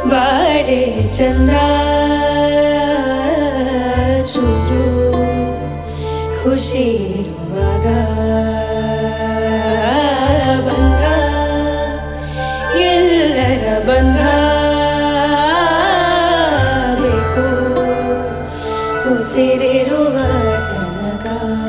ಬಾಳೆ ಚಂದ ಚೂರು ಖುಷಿ ಇರುವಾಗ ಬಂಧ ಎಲ್ಲರ ಬಂಧ ಬೇಕು ಉಸಿರಿರುವ ತನಕ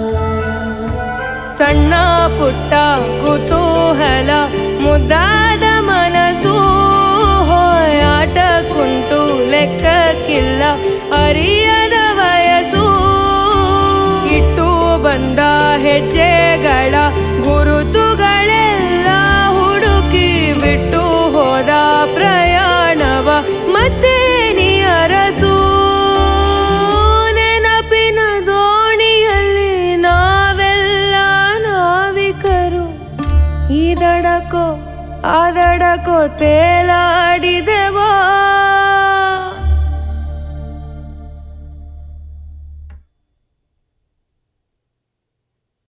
ಸಣ್ಣ ಪುಟ್ಟ ಕುತೂಹಲ ಮುದ್ದಾದ ಮನಸ್ಸು ಹೋಯಾಟ ಕುಂಟು ಲೆಕ್ಕಕ್ಕಿಲ್ಲ ಅರಿಯದ ವಯಸ್ಸು ಇಟ್ಟು ಬಂದ ಹೆಜ್ಜೆಗಳ ಗುರುತುಗಳೆಲ್ಲ ಹುಡುಕಿ ಬಿಟ್ಟು ಹೋದ ಪ್ರಯಾಣವ ಮತ್ತೆ ನೀ ಅರಸು ನೆನಪಿನ ದೋಣಿಯಲ್ಲಿ ನಾವೆಲ್ಲ ನಾವಿಕರು ಈ ದಡಕೋ ಆ ದಡಕೋ ತೇಲಾಡಿದೆ